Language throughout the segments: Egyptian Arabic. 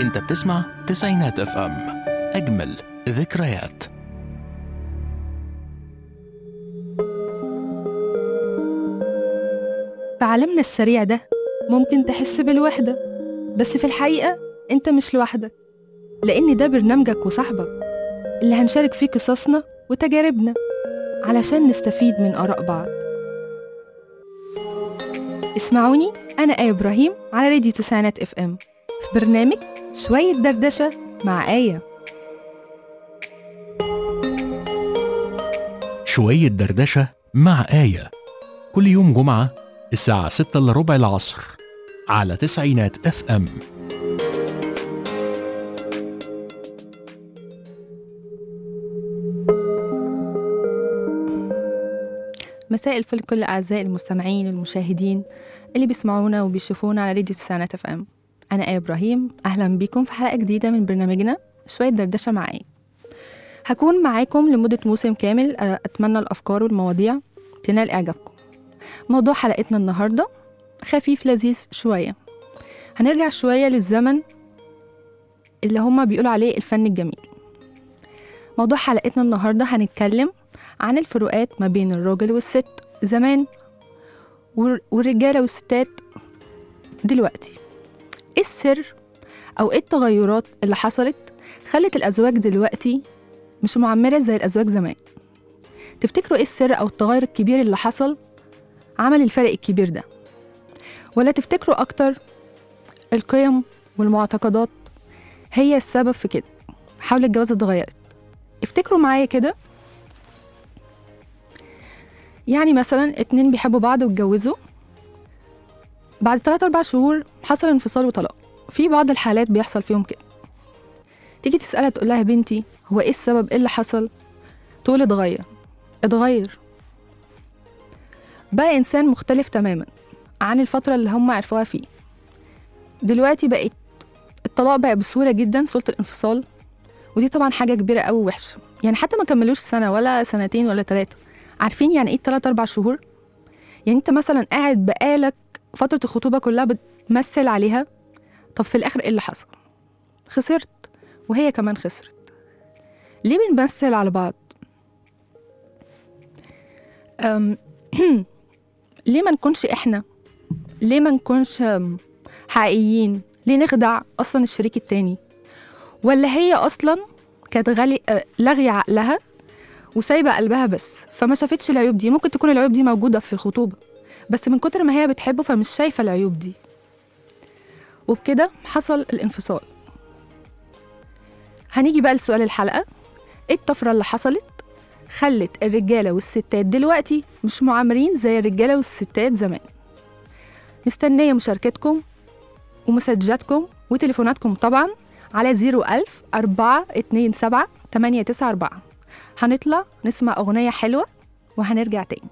انت بتسمع تسعينات اف ام اجمل ذكريات في عالمنا السريع ده ممكن تحس بالوحدة بس في الحقيقة أنت مش لوحدك لأن ده برنامجك وصاحبك اللي هنشارك فيه قصصنا وتجاربنا علشان نستفيد من آراء بعض اسمعوني أنا آية إبراهيم على راديو تسعينات اف ام في برنامج شوية دردشة مع آية شوية دردشة مع آية كل يوم جمعة الساعة 6 إلا ربع العصر على تسعينات اف ام مساء الفل كل أعزائي المستمعين والمشاهدين اللي بيسمعونا وبيشوفونا على راديو تسعينات اف ام أنا آية إبراهيم أهلا بيكم في حلقة جديدة من برنامجنا شوية دردشة مع آية هكون معاكم لمدة موسم كامل أه، أتمنى الأفكار والمواضيع تنال إعجابكم موضوع حلقتنا النهاردة خفيف لذيذ شوية هنرجع شوية للزمن اللي هما بيقولوا عليه الفن الجميل موضوع حلقتنا النهاردة هنتكلم عن الفروقات ما بين الراجل والست زمان والر- والرجالة والستات دلوقتي ايه السر او ايه التغيرات اللي حصلت خلت الازواج دلوقتي مش معمرة زي الازواج زمان تفتكروا ايه السر او التغير الكبير اللي حصل عمل الفرق الكبير ده ولا تفتكروا اكتر القيم والمعتقدات هي السبب في كده حول الجواز اتغيرت افتكروا معايا كده يعني مثلا اتنين بيحبوا بعض واتجوزوا بعد تلات أربع شهور حصل انفصال وطلاق في بعض الحالات بيحصل فيهم كده تيجي تسألها تقول لها يا بنتي هو ايه السبب ايه اللي حصل تقول اتغير اتغير بقى إنسان مختلف تماما عن الفترة اللي هم عرفوها فيه دلوقتي بقت الطلاق بقى بسهولة جدا سهولة الانفصال ودي طبعا حاجة كبيرة أوي وحشة يعني حتى ما كملوش سنة ولا سنتين ولا ثلاثة عارفين يعني ايه تلات أربع شهور؟ يعني انت مثلا قاعد بقالك فترة الخطوبة كلها بتمثل عليها طب في الآخر ايه اللي حصل؟ خسرت وهي كمان خسرت ليه بنمثل على بعض؟ أم ليه ما نكونش احنا؟ ليه ما نكونش أم، حقيقيين؟ ليه نخدع أصلا الشريك التاني؟ ولا هي أصلا كانت غالي أه، لاغية عقلها وسايبه قلبها بس فما شافتش العيوب دي ممكن تكون العيوب دي موجوده في الخطوبه بس من كتر ما هي بتحبه فمش شايفه العيوب دي وبكده حصل الانفصال هنيجي بقى لسؤال الحلقه ايه الطفره اللي حصلت خلت الرجاله والستات دلوقتي مش معامرين زي الرجاله والستات زمان مستنيه مشاركتكم ومسجاتكم وتليفوناتكم طبعا على 01000 427 894 هنطلع نسمع أغنية حلوة وهنرجع تاني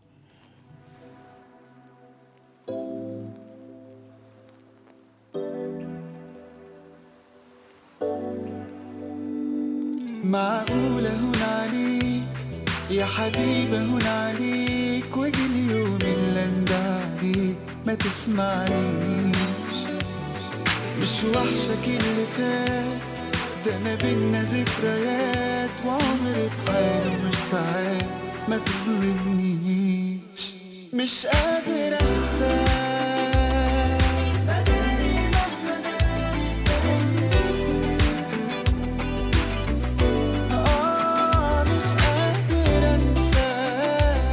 معقولة هون عليك يا حبيبة هون عليك واجي اليوم اللي اندعليك ما تسمعنيش مش وحشك اللي فات ده ما بينا ذكريات وعمر بحاله مش ساعات ما تظلمنيش مش قادر انساك آه مش قادر انساك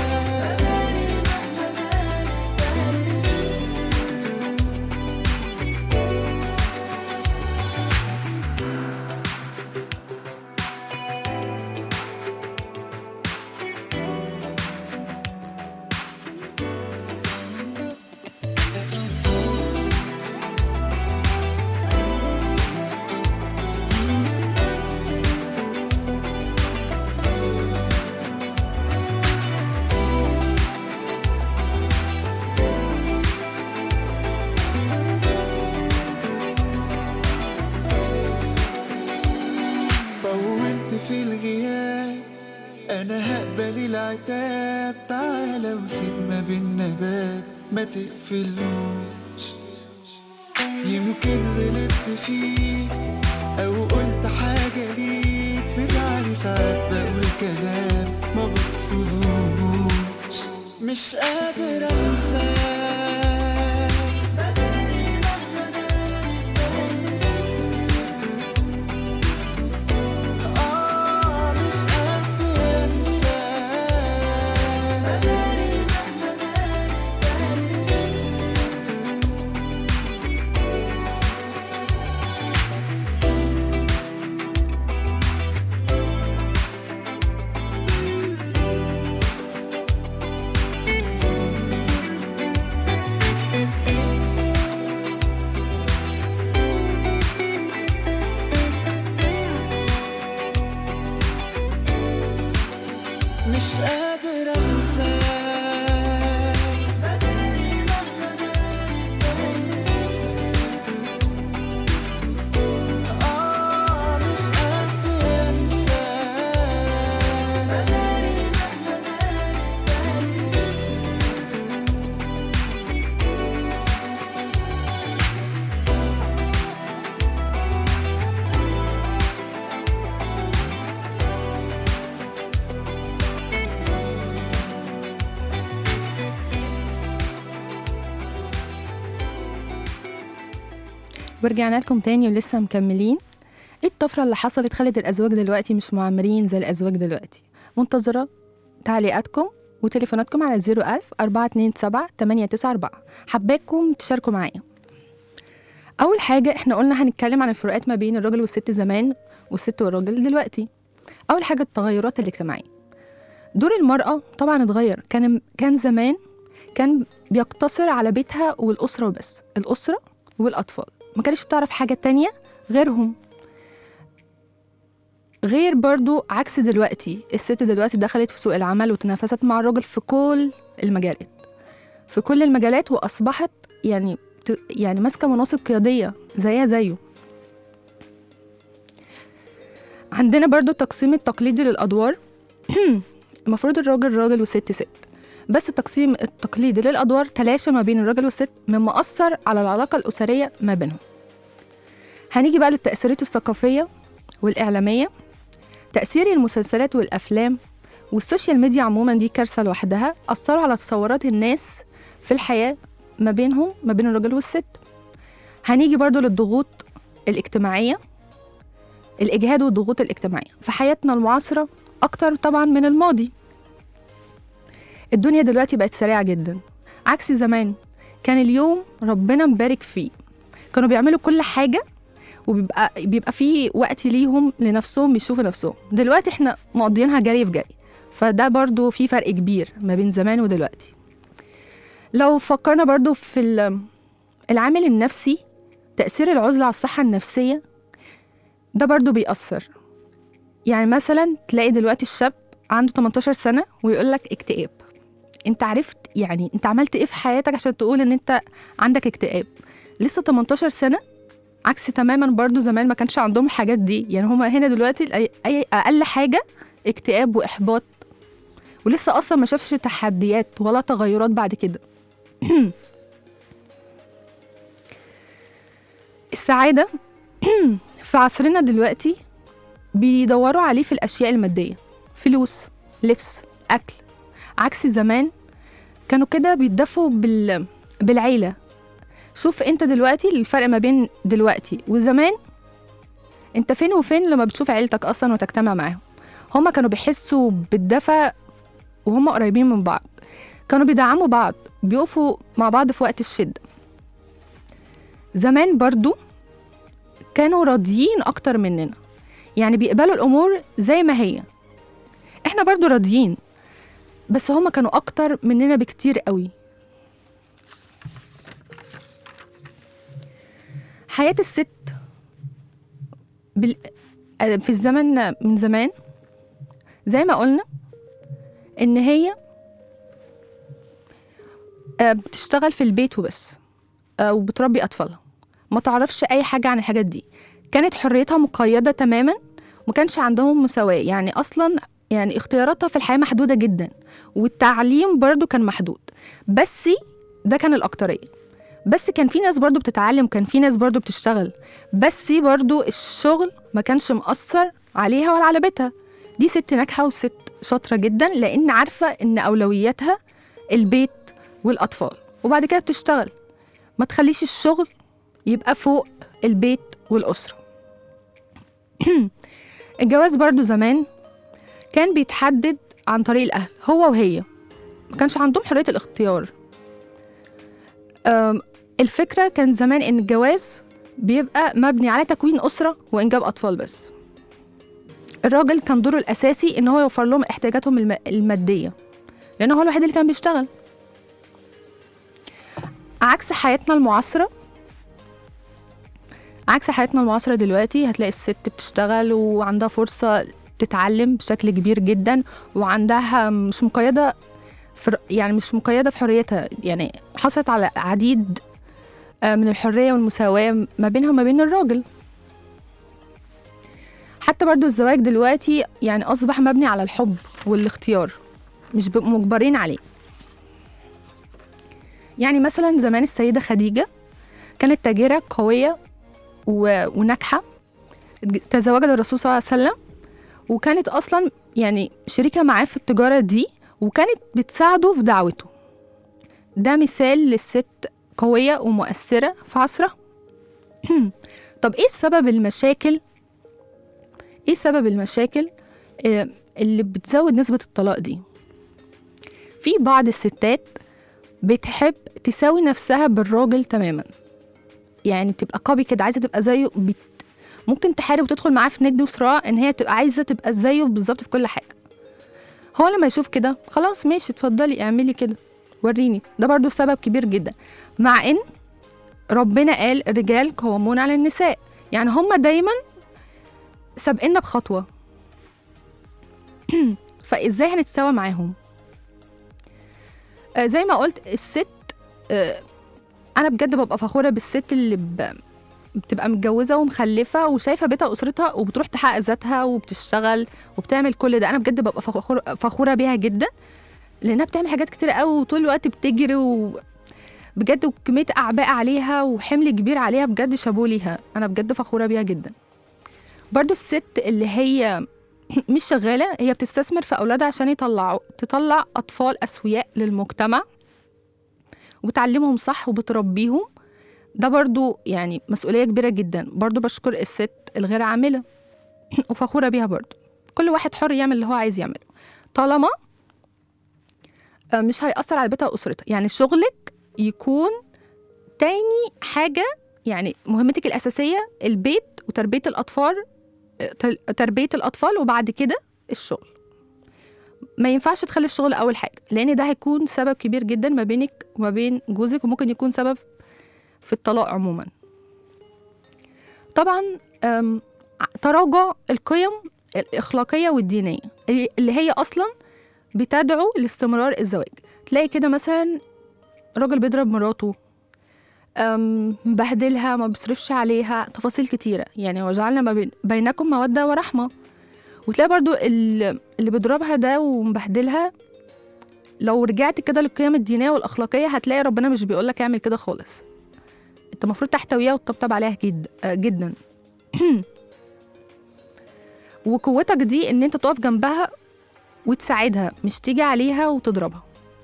طولت في الغياب انا هقبل العتاب تعالى وسيب ما بينا باب ما تقفلوش يمكن غلطت فيك أو قلت حاجة ليك في زعلي ساعات بقول كلام ما بقصدوش مش قادر أنساك آه مش قادر أنساك مش قادر انساك آه مش قادر انساك ورجعنا لكم تاني ولسه مكملين ايه الطفرة اللي حصلت خلت الأزواج دلوقتي مش معمرين زي الأزواج دلوقتي منتظرة تعليقاتكم وتليفوناتكم على 01000 427 894 حباكم تشاركوا معايا أول حاجة احنا قلنا هنتكلم عن الفروقات ما بين الراجل والست زمان والست والراجل دلوقتي أول حاجة التغيرات الاجتماعية دور المرأة طبعا اتغير كان كان زمان كان بيقتصر على بيتها والأسرة وبس الأسرة والأطفال ما كانش تعرف حاجة تانية غيرهم غير برضو عكس دلوقتي الست دلوقتي دخلت في سوق العمل وتنافست مع الراجل في كل المجالات في كل المجالات وأصبحت يعني ت- يعني ماسكة مناصب قيادية زيها زيه عندنا برضو التقسيم التقليدي للأدوار المفروض الراجل راجل والست ست بس التقسيم التقليدي للأدوار تلاشى ما بين الراجل والست مما أثر على العلاقة الأسرية ما بينهم هنيجي بقى للتأثيرات الثقافية والإعلامية تأثير المسلسلات والأفلام والسوشيال ميديا عموما دي كارثة لوحدها أثروا على تصورات الناس في الحياة ما بينهم ما بين الراجل والست هنيجي برضو للضغوط الاجتماعية الإجهاد والضغوط الاجتماعية في حياتنا المعاصرة أكتر طبعا من الماضي الدنيا دلوقتي بقت سريعة جدا عكس زمان كان اليوم ربنا مبارك فيه كانوا بيعملوا كل حاجة وبيبقى بيبقى في وقت ليهم لنفسهم بيشوفوا نفسهم دلوقتي احنا مقضيينها جري في جري فده برضو في فرق كبير ما بين زمان ودلوقتي لو فكرنا برضو في ال- العامل النفسي تأثير العزلة على الصحة النفسية ده برضو بيأثر يعني مثلا تلاقي دلوقتي الشاب عنده 18 سنة ويقول لك اكتئاب انت عرفت يعني انت عملت ايه في حياتك عشان تقول ان انت عندك اكتئاب لسه 18 سنة عكس تماما برضو زمان ما كانش عندهم الحاجات دي يعني هما هنا دلوقتي الأي- اي اقل حاجة اكتئاب واحباط ولسه اصلا ما شافش تحديات ولا تغيرات بعد كده السعادة في عصرنا دلوقتي بيدوروا عليه في الأشياء المادية فلوس لبس أكل عكس زمان كانوا كده بيتدفوا بال... بالعيلة شوف انت دلوقتي الفرق ما بين دلوقتي وزمان انت فين وفين لما بتشوف عيلتك اصلا وتجتمع معاهم هما كانوا بيحسوا بالدفى وهما قريبين من بعض كانوا بيدعموا بعض بيقفوا مع بعض في وقت الشدة زمان برضو كانوا راضيين أكتر مننا يعني بيقبلوا الأمور زي ما هي احنا برضو راضيين بس هما كانوا أكتر مننا بكتير قوي حياة الست بال... في الزمن من زمان زي ما قلنا إن هي آه، بتشتغل في البيت وبس آه، وبتربي أطفالها ما تعرفش أي حاجة عن الحاجات دي كانت حريتها مقيدة تماما وما كانش عندهم مساواة يعني أصلا يعني اختياراتها في الحياة محدودة جدا والتعليم برضو كان محدود بس ده كان الأكترية بس كان في ناس برضو بتتعلم كان في ناس برضو بتشتغل بس برضو الشغل ما كانش مأثر عليها ولا على بيتها دي ست ناجحة وست شاطرة جدا لأن عارفة إن أولوياتها البيت والأطفال وبعد كده بتشتغل ما تخليش الشغل يبقى فوق البيت والأسرة الجواز برضو زمان كان بيتحدد عن طريق الأهل هو وهي ما كانش عندهم حرية الاختيار أم، الفكرة كان زمان إن الجواز بيبقى مبني على تكوين أسرة وإنجاب أطفال بس الراجل كان دوره الأساسي إن هو يوفر لهم احتياجاتهم الم- المادية لأنه هو الوحيد اللي كان بيشتغل عكس حياتنا المعاصرة عكس حياتنا المعاصرة دلوقتي هتلاقي الست بتشتغل وعندها فرصة تتعلم بشكل كبير جدا وعندها مش مقيدة في يعني مش مقيدة في حريتها يعني حصلت على عديد آه، من الحرية والمساواة ما بينها وما بين الراجل حتى برضو الزواج دلوقتي يعني أصبح مبني على الحب والاختيار مش بيبقوا مجبرين عليه يعني مثلا زمان السيدة خديجة كانت تاجرة قوية و- وناجحة تزوجت الرسول صلى الله عليه وسلم وكانت أصلا يعني شريكة معاه في التجارة دي وكانت بتساعده في دعوته ده مثال للست قوية ومؤثرة في عصرها طب ايه سبب المشاكل ايه سبب المشاكل آه، اللي بتزود نسبة الطلاق دي في بعض الستات بتحب تساوي نفسها بالراجل تماما يعني تبقى قوي كده عايزة تبقى زيه بت... ممكن تحارب وتدخل معاه في ند وصراع ان هي تبقى عايزة تبقى زيه بالظبط في كل حاجة هو لما يشوف كده خلاص ماشي اتفضلي اعملي كده وريني ده برضو سبب كبير جدا مع ان ربنا قال الرجال قوامون على النساء يعني هم دايما سابقنا بخطوة فازاي هنتساوى معاهم آه زي ما قلت الست آه انا بجد ببقى فخورة بالست اللي ب... بتبقى متجوزة ومخلفة وشايفة بيتها وأسرتها وبتروح تحقق ذاتها وبتشتغل وبتعمل كل ده أنا بجد ببقى فخور فخورة بيها جدا لأنها بتعمل حاجات كتير قوي وطول الوقت بتجري و بجد وكمية أعباء عليها وحمل كبير عليها بجد شابوه ليها أنا بجد فخورة بيها جدا برضو الست اللي هي مش شغالة هي بتستثمر في أولادها عشان يطلعوا تطلع أطفال أسوياء للمجتمع وبتعلمهم صح وبتربيهم ده برضو يعني مسؤولية كبيرة جدا برضو بشكر الست الغير عاملة وفخورة بيها برضو كل واحد حر يعمل اللي هو عايز يعمله طالما آه، مش هيأثر على بيتها وأسرتها يعني شغلك يكون تاني حاجة يعني مهمتك الأساسية البيت وتربية الأطفال آه، تل- تربية الأطفال وبعد كده الشغل ما ينفعش تخلي الشغل أول حاجة لأن ده هيكون سبب كبير جدا ما بينك وما بين جوزك وممكن يكون سبب في الطلاق عموما طبعا أم، ع- تراجع القيم الأخلاقية والدينية اللي اللي هي أصلا بتدعو لاستمرار الزواج تلاقي كده مثلا راجل بيضرب مراته أم، مبهدلها ما بيصرفش عليها تفاصيل كتيرة يعني وجعلنا ما بين بينكم مودة ورحمة وتلاقي برضو ال- اللي بيضربها ده ومبهدلها لو رجعت كده للقيم الدينية والأخلاقية هتلاقي ربنا مش بيقولك اعمل كده خالص انت المفروض تحتويها وتطبطب عليها جد آه، جدا وقوتك دي ان انت تقف جنبها وتساعدها مش تيجي عليها وتضربها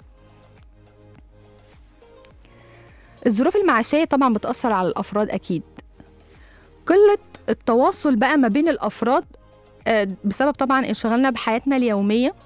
الظروف المعيشية طبعا بتأثر على الأفراد أكيد قلة التواصل بقى ما بين الأفراد آه، بسبب طبعا انشغالنا بحياتنا اليومية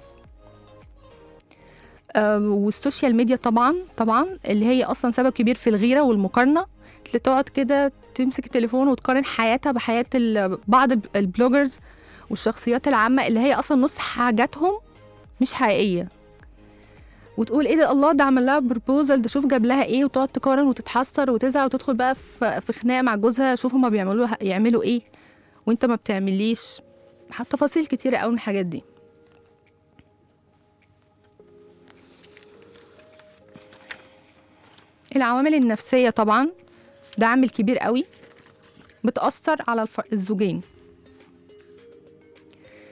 آه، والسوشيال ميديا طبعا طبعا اللي هي أصلا سبب كبير في الغيرة والمقارنة تلاقي تقعد كده تمسك التليفون وتقارن حياتها بحياة ال- بعض الب- البلوجرز والشخصيات العامة اللي هي أصلا نص حاجاتهم مش حقيقية وتقول ايه ده الله ده عمل لها بروبوزل ده شوف جاب لها ايه وتقعد تقارن وتتحسر وتزعل وتدخل بقى في في خناقه مع جوزها شوف هما بيعملوا يعملوا ايه وانت ما بتعمليش حتى تفاصيل كتيره قوي من الحاجات دي العوامل النفسيه طبعا ده عامل كبير قوي بتاثر على الف- الزوجين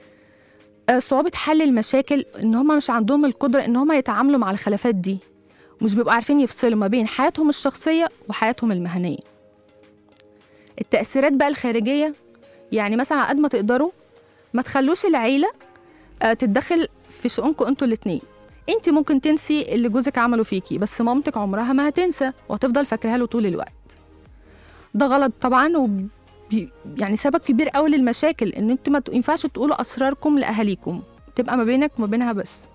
آه، صعوبة حل المشاكل إن هما مش عندهم القدرة إن هما يتعاملوا مع الخلافات دي مش بيبقوا عارفين يفصلوا ما بين حياتهم الشخصية وحياتهم المهنية التأثيرات بقى الخارجية يعني مثلا على قد ما تقدروا ما تخلوش العيلة آه، تتدخل في شؤونكم انتوا الاتنين انت ممكن تنسي اللي جوزك عمله فيكي بس مامتك عمرها ما هتنسى وهتفضل فاكراها له طول الوقت ده غلط طبعا وب... يعني سبب كبير قوي للمشاكل ان انتوا ما ت- ينفعش تقولوا اسراركم لاهاليكم تبقى ما بينك وما بينها بس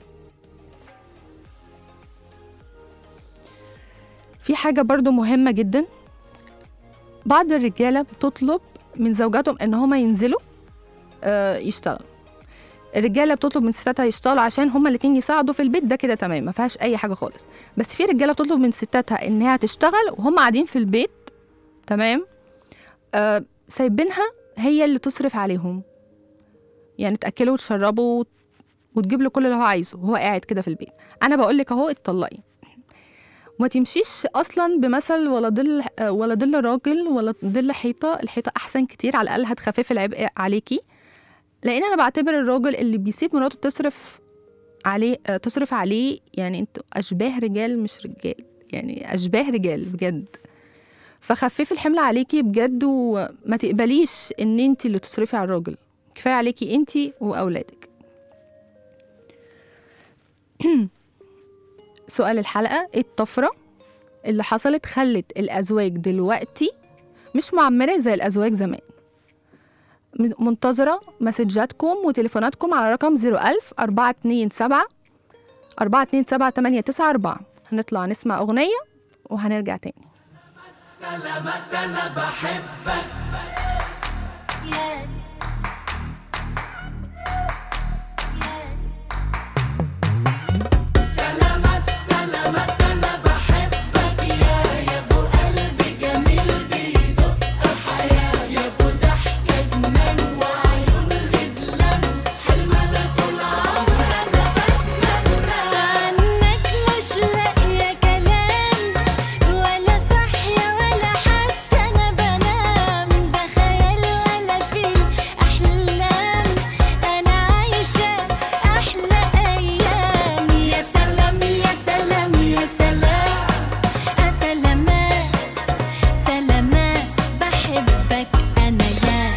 في حاجة برضو مهمة جدا بعض الرجالة بتطلب من زوجاتهم ان هما ينزلوا آه، يشتغلوا الرجاله بتطلب من ستاتها يشتغلوا عشان هما الاتنين يساعدوا في البيت ده كده تمام ما فيهاش اي حاجه خالص بس في رجاله بتطلب من ستاتها انها تشتغل وهم قاعدين في البيت تمام آه سايبينها هي اللي تصرف عليهم يعني تاكله وتشربه وت- وتجيب له كل اللي هو عايزه وهو قاعد كده في البيت انا بقول لك اهو اتطلقي وما تمشيش اصلا بمثل ولا ظل آه، ولا ظل راجل ولا ظل حيطه الحيطه احسن كتير على الاقل هتخفف العبء عليكي لان انا بعتبر الراجل اللي بيسيب مراته تصرف عليه آه، تصرف عليه يعني انتوا اشباه رجال مش رجال يعني اشباه رجال بجد فخففي الحمل عليكي بجد وما تقبليش ان انت اللي تصرفي على الراجل كفايه عليكي انت واولادك سؤال الحلقه ايه الطفره اللي حصلت خلت الازواج دلوقتي مش معمره زي الازواج زمان منتظرة مسجاتكم وتليفوناتكم على رقم 01000 427 427 894 هنطلع نسمع أغنية وهنرجع تاني عنك مش لاقية كلام ولا صحية ولا حتى أنا بنام ده خيال ولا فيه أحلام أنا عايشة أحلى أيام يا سلام يا سلام يا سلام يا سلامات سلامات بحبك أنا يا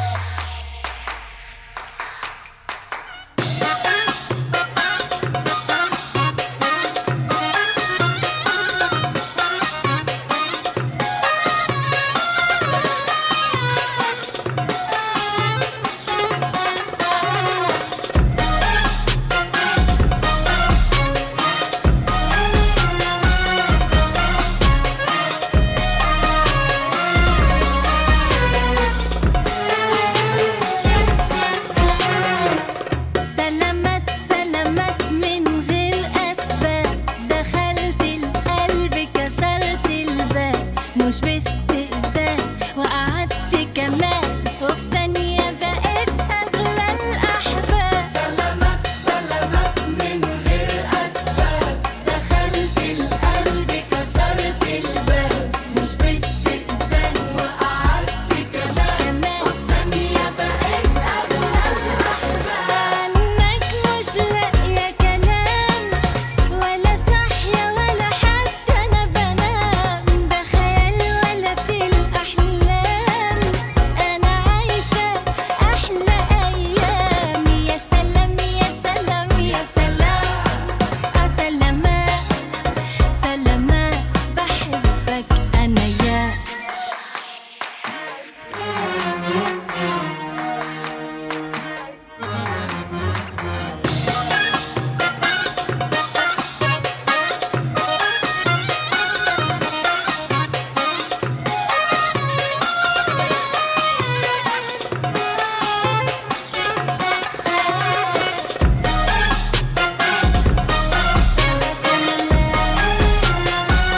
سلامات سلامات من غير أسباب دخلت القلب كسرت الباب مش باستئذان وقعدت كمان وفي ثانية بقيت أغلى الأحباب سلامات سلامات من غير أسباب دخلت القلب كسرت الباب مش باستئذان وقعدت كمان وفي ثانية بقيت أغلى عنك مش لاقية كلام ولا صحية ولا حتى أنا بنام ده خيال ولا في الأحلام أنا عايشة أحلى أيام يا سلام يا سلام يا سلام آه سلامات سلامات بحبك أنا يا يا سلامات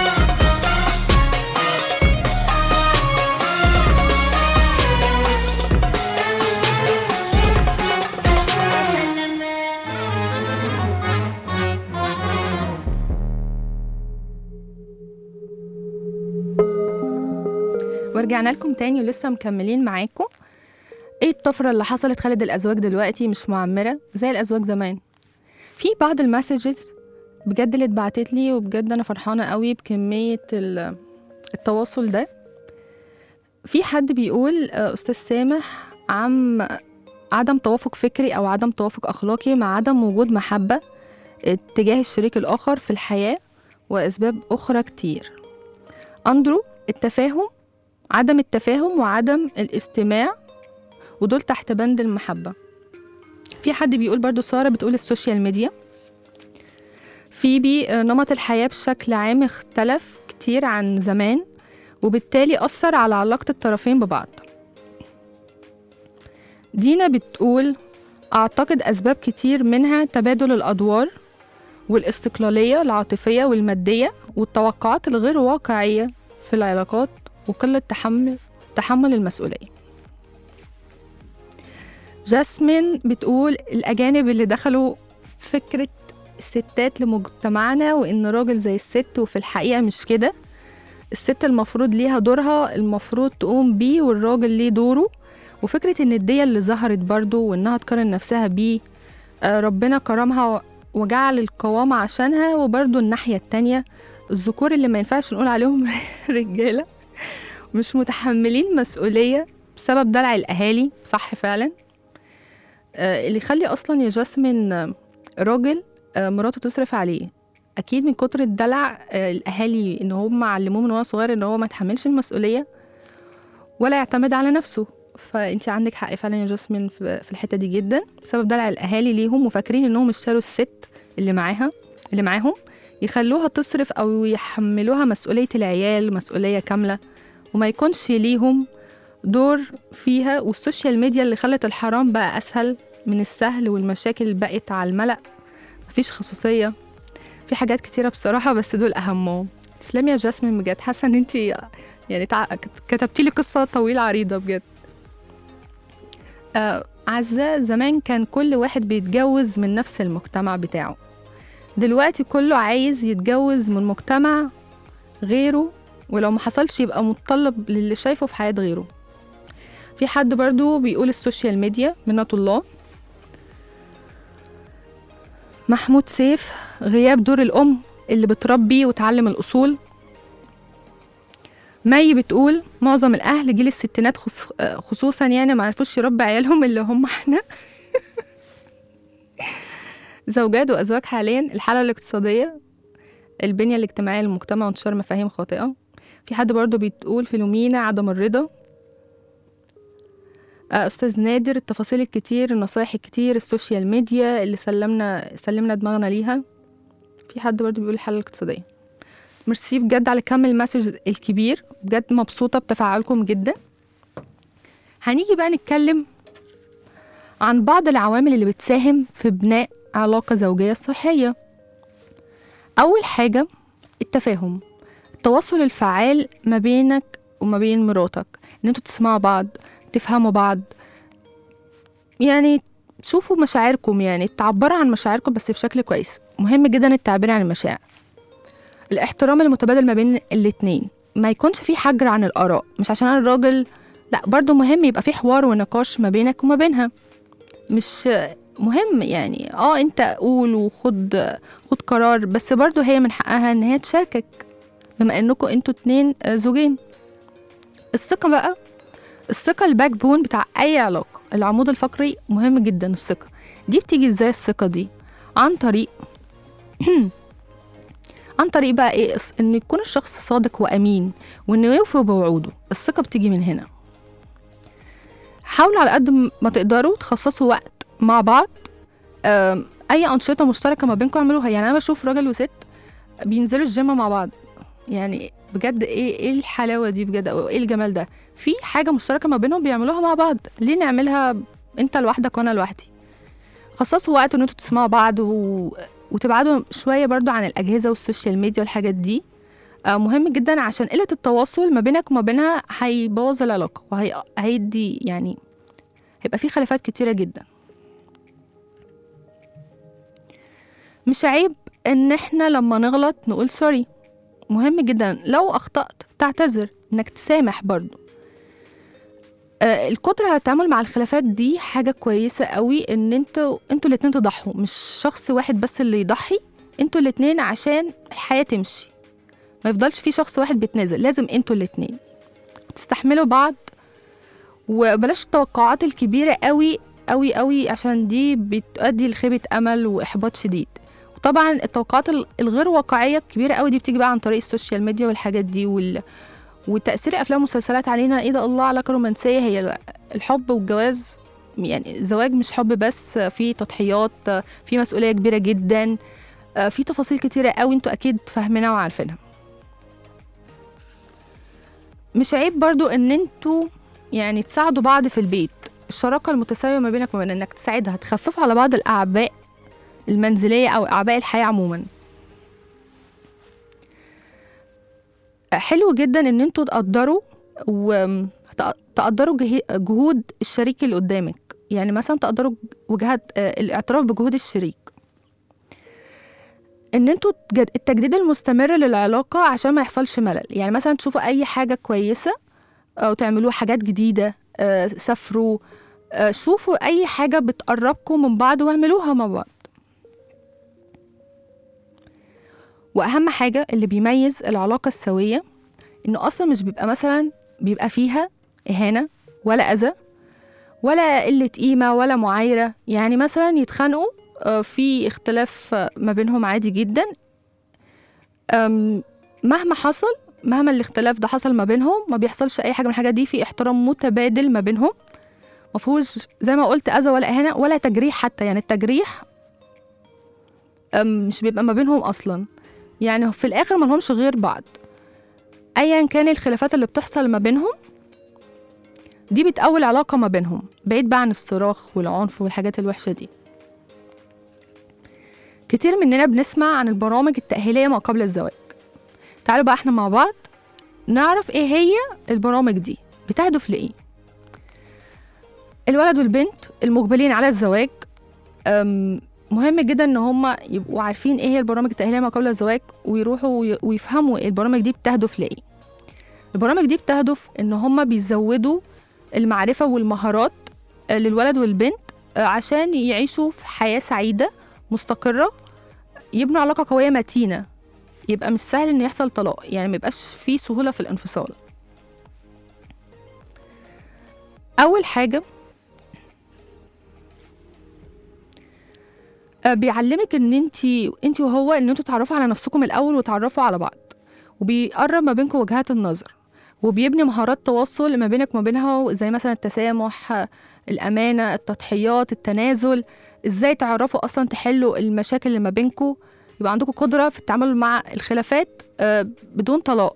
ورجعنا لكم تاني ولسه مكملين معاكم ايه الطفرة اللي حصلت خلت الأزواج دلوقتي مش معمرة زي الأزواج زمان في بعض المسجز بجد اللي اتبعتت لي وبجد انا فرحانه قوي بكميه ال- التواصل ده في حد بيقول آه، استاذ سامح عم عدم توافق فكري او عدم توافق اخلاقي مع عدم وجود محبه اتجاه الشريك الاخر في الحياه واسباب اخرى كتير اندرو التفاهم عدم التفاهم وعدم الاستماع ودول تحت بند المحبه في حد بيقول برضو ساره بتقول السوشيال ميديا فيبي آه، نمط الحياة بشكل عام اختلف كتير عن زمان وبالتالي أثر على علاقة الطرفين ببعض دينا بتقول أعتقد أسباب كتير منها تبادل الأدوار والاستقلالية العاطفية والمادية والتوقعات الغير واقعية في العلاقات وقلة تحمل تحمل المسؤولية جاسمين بتقول الأجانب اللي دخلوا فكرة الستات لمجتمعنا وإن راجل زي الست وفي الحقيقة مش كده الست المفروض ليها دورها المفروض تقوم بيه والراجل ليه دوره وفكرة إن الدية اللي ظهرت برضو وإنها تقارن نفسها بيه آه، ربنا كرمها وجعل القوامة عشانها وبرضو الناحية التانية الذكور اللي ما ينفعش نقول عليهم رجالة مش متحملين مسؤولية بسبب دلع الأهالي صح فعلا آه، اللي يخلي أصلا يا جاسمين آه، راجل آه، مراته تصرف عليه اكيد من كتر الدلع آه، الاهالي ان هم علموه من وهو صغير ان هو ما يتحملش المسؤوليه ولا يعتمد على نفسه فانت عندك حق فعلا يا جاسمين في في الحته دي جدا بسبب دلع الاهالي ليهم وفاكرين انهم اشتروا الست اللي معاها اللي معاهم يخلوها تصرف او يحملوها مسؤوليه العيال مسؤوليه كامله وما يكونش ليهم دور فيها والسوشيال ميديا اللي خلت الحرام بقى اسهل من السهل والمشاكل بقت على الملأ مفيش خصوصية في حاجات كتيرة بصراحة بس دول أهمهم تسلمي يا جاسمين بجد حاسة إن أنت يعني تع... كتبتي لي قصة طويلة عريضة بجد آه عزة زمان كان كل واحد بيتجوز من نفس المجتمع بتاعه دلوقتي كله عايز يتجوز من مجتمع غيره ولو ما حصلش يبقى متطلب للي شايفه في حياة غيره في حد برضو بيقول السوشيال ميديا منة الله محمود سيف غياب دور الأم اللي بتربي وتعلم الأصول مي بتقول معظم الأهل جيل الستينات خص... آه، خصوصا يعني ما عرفوش يربي عيالهم اللي هم احنا زوجات وأزواج حاليا الحالة الاقتصادية البنية الاجتماعية للمجتمع وانتشار مفاهيم خاطئة في حد برضو بتقول فيلومينا عدم الرضا آه، أستاذ نادر التفاصيل الكتير النصايح الكتير السوشيال ميديا اللي سلمنا سلمنا دماغنا ليها في حد برضو بيقول الحالة الاقتصادية ميرسي بجد على كم المسج الكبير بجد مبسوطة بتفاعلكم جدا هنيجي بقى نتكلم عن بعض العوامل اللي بتساهم في بناء علاقة زوجية صحية أول حاجة التفاهم التواصل الفعال ما بينك وما بين مراتك ان انتوا تسمعوا بعض تفهموا بعض يعني تشوفوا مشاعركم يعني تعبروا عن مشاعركم بس بشكل كويس مهم جدا التعبير عن المشاعر الاحترام المتبادل ما بين الاتنين ما يكونش في حجر عن الآراء مش عشان أنا الراجل لا برضو مهم يبقى في حوار ونقاش ما بينك وما بينها مش مهم يعني اه انت قول وخد خد قرار بس برضو هي من حقها ان هي تشاركك بما انكم انتوا اتنين آه، زوجين الثقة بقى الثقة الباك بون بتاع أي علاقة العمود الفقري مهم جدا الثقة دي بتيجي ازاي الثقة دي عن طريق عن طريق بقى ايه إس- انه يكون الشخص صادق وامين وانه يوفي بوعوده الثقة بتيجي من هنا حاولوا على قد م- ما تقدروا تخصصوا وقت مع بعض آم، اي انشطة مشتركة ما بينكم اعملوها يعني انا بشوف راجل وست بينزلوا الجيم مع بعض يعني بجد ايه ايه الحلاوه دي بجد او ايه الجمال ده في حاجه مشتركه ما بينهم بيعملوها مع بعض ليه نعملها انت لوحدك وانا لوحدي خصصوا وقت ان انتوا تسمعوا بعض و... وتبعدوا شويه برضو عن الاجهزه والسوشيال ميديا والحاجات دي آه، مهم جدا عشان قله التواصل ما بينك وما بينها هيبوظ العلاقه وهيدي يعني هيبقى في خلافات كتيره جدا مش عيب ان احنا لما نغلط نقول سوري مهم جدا لو اخطأت تعتذر انك تسامح برضو آه القدرة على التعامل مع الخلافات دي حاجة كويسة قوي ان انتوا انتوا الاتنين تضحوا مش شخص واحد بس اللي يضحي انتوا الاتنين عشان الحياة تمشي ما يفضلش في شخص واحد بيتنازل لازم انتوا الاتنين تستحملوا بعض وبلاش التوقعات الكبيرة قوي قوي قوي عشان دي بتؤدي لخيبة أمل وإحباط شديد وطبعا التوقعات ال- الغير واقعية الكبيرة قوي دي بتيجي بقى عن طريق السوشيال ميديا والحاجات دي وال... وتأثير أفلام ومسلسلات علينا إيه ده الله علاقة رومانسية هي الحب والجواز يعني الزواج مش حب بس في تضحيات في مسؤولية كبيرة جدا في تفاصيل كتيرة قوي انتوا أكيد فاهمينها وعارفينها مش عيب برضو ان انتوا يعني تساعدوا بعض في البيت الشراكة المتساوية ما بينك وبين انك تساعدها تخفف على بعض الأعباء المنزلية أو أعباء الحياة عموما حلو جدا ان انتوا تقدروا وتقدروا جهود الشريك اللي قدامك يعني مثلا تقدروا وجهات آه، الاعتراف بجهود الشريك ان انتوا تجد- التجديد المستمر للعلاقة عشان ما يحصلش ملل يعني مثلا تشوفوا اي حاجة كويسة او تعملوا حاجات جديدة آه، سافروا آه، شوفوا اي حاجة بتقربكم من بعض واعملوها مع بعض واهم حاجة اللي بيميز العلاقة السوية انه اصلا مش بيبقى مثلا بيبقى فيها اهانة ولا اذى ولا قلة قيمة ولا معايرة يعني مثلا يتخانقوا آه، في اختلاف آه، ما بينهم عادي جدا أم، مهما حصل مهما الاختلاف ده حصل ما بينهم ما بيحصلش اي حاجه من الحاجات دي في احترام متبادل ما بينهم ما فيهوش زي ما قلت اذى ولا اهانه ولا تجريح حتى يعني التجريح أم، مش بيبقى ما بينهم اصلا يعني في الاخر ما لهمش غير بعض ايا كان الخلافات اللي بتحصل ما بينهم دي بتقوي العلاقه ما بينهم بعيد بقى عن الصراخ والعنف والحاجات الوحشه دي كتير مننا بنسمع عن البرامج التأهيلية ما قبل الزواج تعالوا بقى احنا مع بعض نعرف ايه هي البرامج دي بتهدف لإيه الولد والبنت المقبلين على الزواج أم، مهم جدا ان هم يبقوا عارفين ايه هي البرامج التأهيلية ما قبل الزواج ويروحوا وي- ويفهموا البرامج دي بتهدف لإيه البرامج دي بتهدف ان هم بيزودوا المعرفة والمهارات آه، للولد والبنت آه، عشان يعيشوا في حياة سعيدة مستقرة يبنوا علاقة قوية متينة يبقى مش سهل إن يحصل طلاق يعني ما يبقاش فيه سهولة في الانفصال أول حاجة آه، بيعلمك ان انتي انتي وهو ان انتوا تعرفوا على نفسكم الاول وتعرفوا على بعض وبيقرب ما بينكم وجهات النظر وبيبني مهارات تواصل ما بينك وما بينها زي مثلا التسامح آه، الامانه التضحيات التنازل ازاي تعرفوا اصلا تحلوا المشاكل اللي ما بينكم يبقى عندكم قدره في التعامل مع الخلافات آه، بدون طلاق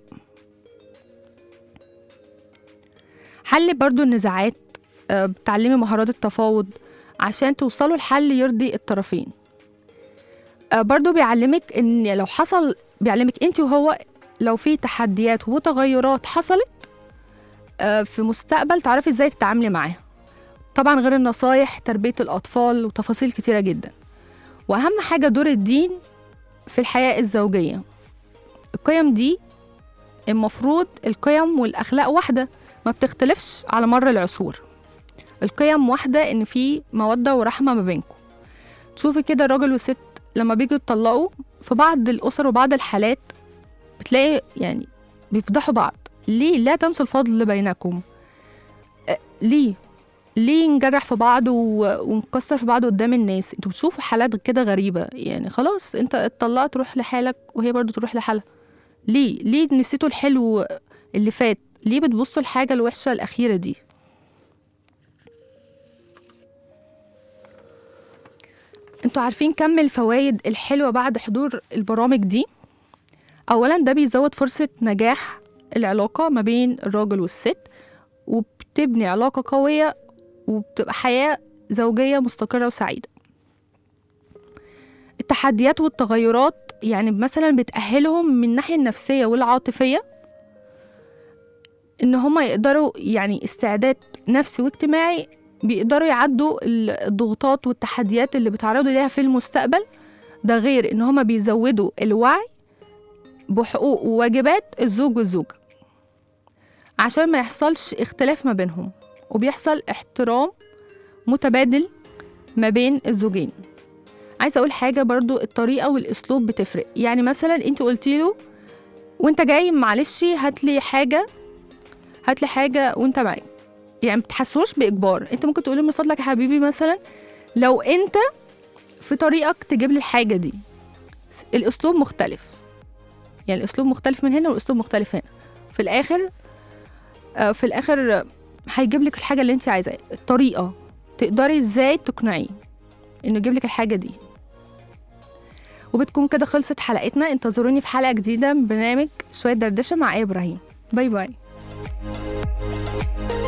حل برضو النزاعات آه، بتعلمي مهارات التفاوض عشان توصلوا لحل يرضي الطرفين آه، برضو بيعلمك ان لو حصل بيعلمك انت وهو لو في تحديات وتغيرات حصلت آه، في مستقبل تعرفي ازاي تتعاملي معاها طبعا غير النصايح تربية الأطفال وتفاصيل كتيرة جدا وأهم حاجة دور الدين في الحياة الزوجية القيم دي المفروض القيم والأخلاق واحدة ما بتختلفش على مر العصور القيم واحدة إن في مودة ورحمة ما بينكم تشوفي كده الراجل والست لما بيجوا يتطلقوا في بعض الأسر وبعض الحالات بتلاقي يعني بيفضحوا بعض ليه لا تنسوا الفضل بينكم أه ليه ليه نجرح في بعض و- ونكسر في بعض قدام الناس انتوا بتشوفوا حالات كده غريبة يعني خلاص انت اتطلقت تروح لحالك وهي برضو تروح لحالها ليه ليه نسيتوا الحلو اللي فات ليه بتبصوا الحاجة الوحشة الأخيرة دي انتوا عارفين كم الفوائد الحلوة بعد حضور البرامج دي أولا ده بيزود فرصة نجاح العلاقة ما بين الراجل والست وبتبني علاقة قوية وبتبقى حياة زوجية مستقرة وسعيدة التحديات والتغيرات يعني مثلا بتأهلهم من الناحية النفسية والعاطفية إن هما يقدروا يعني استعداد نفسي واجتماعي بيقدروا يعدوا الضغوطات والتحديات اللي بيتعرضوا ليها في المستقبل ده غير إن هما بيزودوا الوعي بحقوق وواجبات الزوج والزوجة عشان ما يحصلش اختلاف ما بينهم وبيحصل احترام متبادل ما بين الزوجين عايزه اقول حاجه برضو الطريقه والاسلوب بتفرق يعني مثلا انت قلتي له وانت جاي معلش هات لي حاجه هات لي حاجه وانت معاك يعني ما تحسوش باجبار انت ممكن تقول له من فضلك يا حبيبي مثلا لو انت في طريقك تجيب لي الحاجه دي س- الاسلوب مختلف يعني الاسلوب مختلف من هنا والاسلوب مختلف هنا في الاخر آه، في الاخر آه، هيجيب لك الحاجه اللي انت عايزاها الطريقه تقدري ازاي تقنعيه انه يجيب لك الحاجه دي وبتكون كده خلصت حلقتنا انتظروني في حلقه جديده من برنامج شويه دردشه مع ايه ابراهيم باي باي